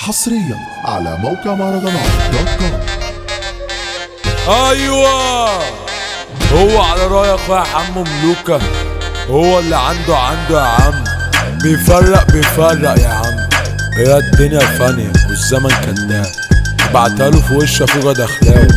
حصريا على موقع مهرجانات دوت كوم ايوه هو على راي اخويا حمو ملوكة هو اللي عنده عنده يا عم بيفرق بيفرق يا عم هي الدنيا فانية والزمن كذاب بعتها له في وش اخويا دخلاوي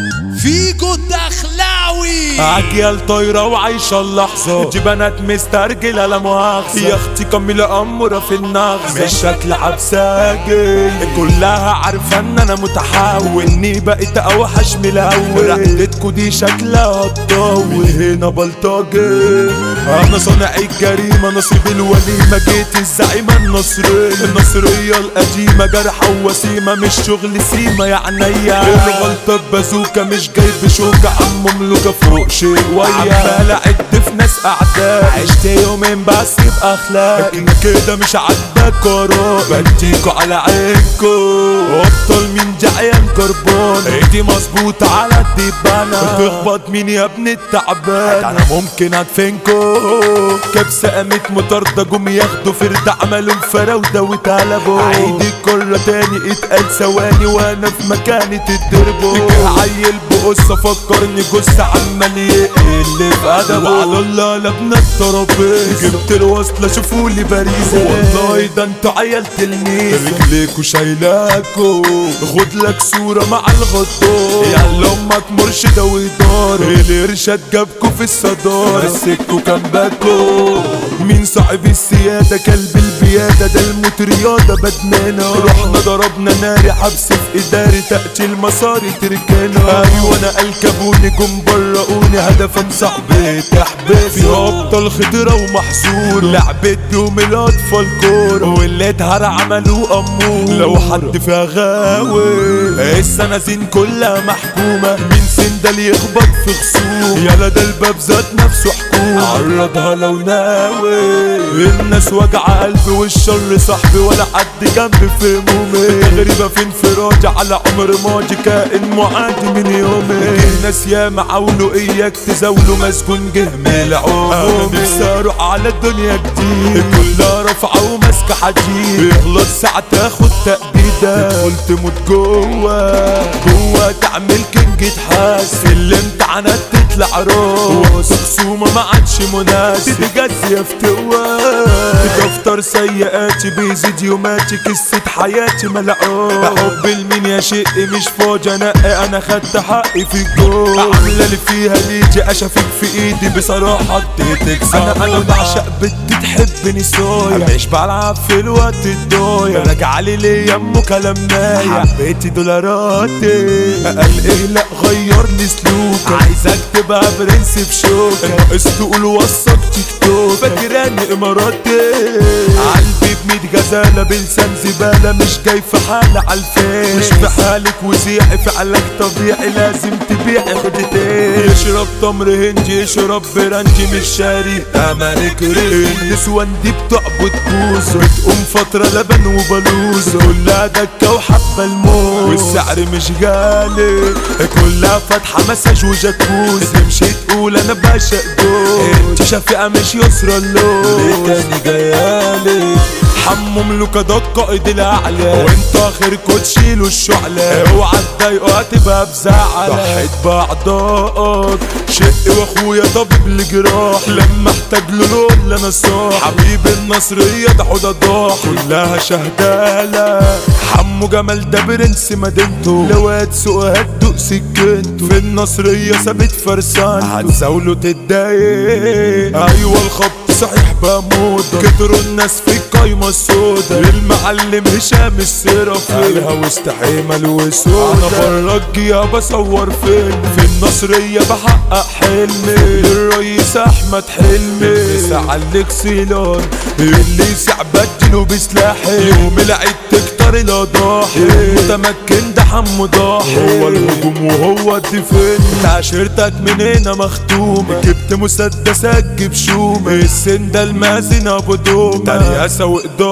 فيجو الدخلاوي اجيال طايرة وعايشة اللحظة دي بنات مسترجلة لا مؤاخذة يا اختي كاملة أمورة في النغزة مش شكل عبساجي كلها عارفة ان انا متحول اني بقيت اوحش من الاول رقدتكوا دي شكلها تطول هنا بلطجي انا صانع الجريمة نصيب الوليمة جيت الزعيمة النصرية النصرية القديمة جرحة وسيمة مش شغل سيمة يا عينيا الغلطة ببازوكا مش جاي بشوكة عمو ملوكة فوق شوية عمال اعد في ناس اعداء عشت يومين بس باخلاق كده مش عاجبك وراك بديكوا على عينكوا ابطال مين جعيان كربون ايدي مظبوطة على الدبانة تخبط مين يا ابن التعبان انا ممكن ادفنكوا كبسة قامت مطاردة جم ياخدوا فرد عملوا فراودة واتقلبوا عيد الكرة تاني اتقال ثواني وانا في مكاني تتضربوا عيل بقصة فكرني جثة عمال يقل في ادبه وعلى الله لا ابن الترابيزة جبت الوصلة شوفولي باريزة والله ده انتوا عيال تلميذ رجليكوا شايلاكوا خد لك صورة مع الغدار يلا امك مرشدة وإدارة الارشاد جابكوا في الصدارة مسكوا كان باكوا مين صاحب السيادة كلب البيادة ده الموت رياضة بدمانة رحنا ضربنا ناري حبس في إداري تأتي المصاري تركانا أيوة أنا الكبوني جم برقوني هدفا صاحبي تحبس في أبطال خضرة ومحظور لعبة دوم الأطفال كورة واللي اتهرى عملوا أمور لو حد فيها غاوي السنازين كلها محكومة مين سندل يخبط في خصوم يلا ده الباب ذات نفسه حكومة عرضها لو ناوي الناس وجع قلبي والشر صاحبي ولا حد جنبي في همومي غريبة في انفرادي على عمر ماضي كائن معادي من يومي الناس ياما عاولوا اياك تزاولوا مسجون جه من عمومي نفسي اروح على الدنيا جديد كلها رافعة وماسكة حديد يخلص ساعة تاخد تأبيدة قلت موت جوا جوا تعمل كينج تحاس في الامتحانات تطلع راس خصومة ما عادش مناسب تتجزي افتواء دفتر سيئاتي بيزيد يوماتي قصة حياتي ملعون حب المين يا شقي مش فاضي انقي انا خدت حقي في الجو عاملة اللي فيها ليجي اشافيك في ايدي بصراحة اديتك انا انا بعشق بنت تحبني صايع مش بلعب في الوقت الضايع راجع لي ليه يمه كلام نايع حبيتي دولاراتي قال ايه لا غيرني سلوكك عايزك تبقى برنس بشوكك ناقص تقول وصك تيك توك فاكراني اماراتي قلبي بميت غزالة بلسان زبالة مش جاي في حالة عالفين مش في حالك وزيعي فعلك طبيعي لازم تبيعي خدتين يشرب تمر هندي يشرب برانجي مش شاري امانك ريح النسوان دي بتعبد بوز بتقوم فترة لبن وبلوز كلها دكة وحبة الموز والسعر مش غالي كلها فاتحة مساج وجاكوز تمشي تقول انا بعشق جوز انت شفيقة مش يسرى اللوز ليه تاني جايالي حمو ملوكة ده القائد الاعلى وانت اخركوا تشيلوا الشعلة اوعى تضايقوا هتبقى بزعل ضحيت باعضائك شقي واخويا طبيب الجراح لما احتاج له لون انا صاح حبيب النصرية ده حوضة ضاح كلها شهدالة حمو جمال ده برنس مدينته لواد سوق هتدوق سكنته في النصرية ثابت فرسان هتزاوله تتضايق ايوه الخط صحيح بموت كتروا الناس في القايمة السودا المعلم هشام السرافي قالها واستحمل وسودا انا برجي بصور فيلم في النصرية بحقق حلمي الرئيس احمد حلمي ساعة الاكسيلون اللي يسع بدله بسلاحي يوم العيد تكتر الاضاحي متمكن ده حمو ضاحي هو الهجوم وهو الدفن عشيرتك من هنا مختومة جبت مسدسات جيب شومة السن ده المازن ابو دومة ترياسة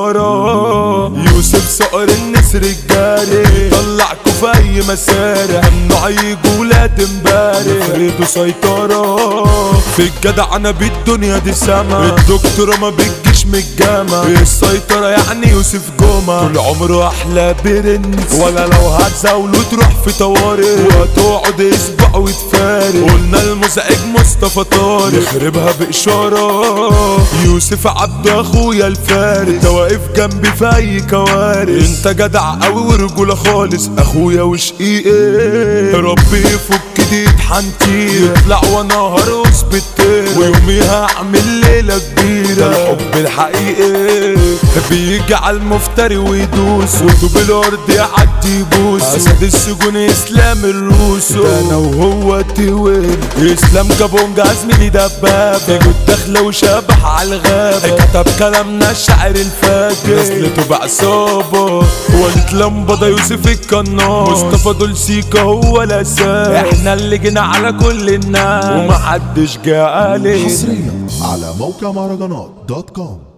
وإدارة يوسف صقر النسر الجاري طلعكوا في اي مسارح ممنوع يجوا ولاد امبارح فريدوا سيطرة في الجدع انا بالدنيا دي سما الدكتورة ما بتجيش من الجامعة السيطرة يعني يوسف جمعة طول عمره أحلى برنس ولا لو هتزاوله تروح في طوارئ وهتقعد اسبوع وتفارق قلنا المزعج مصطفى طارق يخربها بإشارة يوسف عبد أخويا الفارس ده واقف جنبي في أي كوارث انت جدع قوي ورجولة خالص أخويا وشقيقي ربي يفك دي حنتي يطلع وانا هرقص بالطير ويوميها اعمل ليلة كبيرة ده الحب الحقيقي بيجي على المفتري ويدوس وطوب الارض يعدي يبوس اسد السجون اسلام الروس ده انا وهو تويل اسلام كابونجا زميلي دباب جود داخله وشبح على الغابة كتب كلامنا الشاعر الفاجر نزلته بعصابة ولد لمبة يوسف القناص مصطفى دول سيكا هو الاساس احنا اللي جينا على كل الناس ومحدش جه علينا حصريا على موقع مهرجانات دوت كوم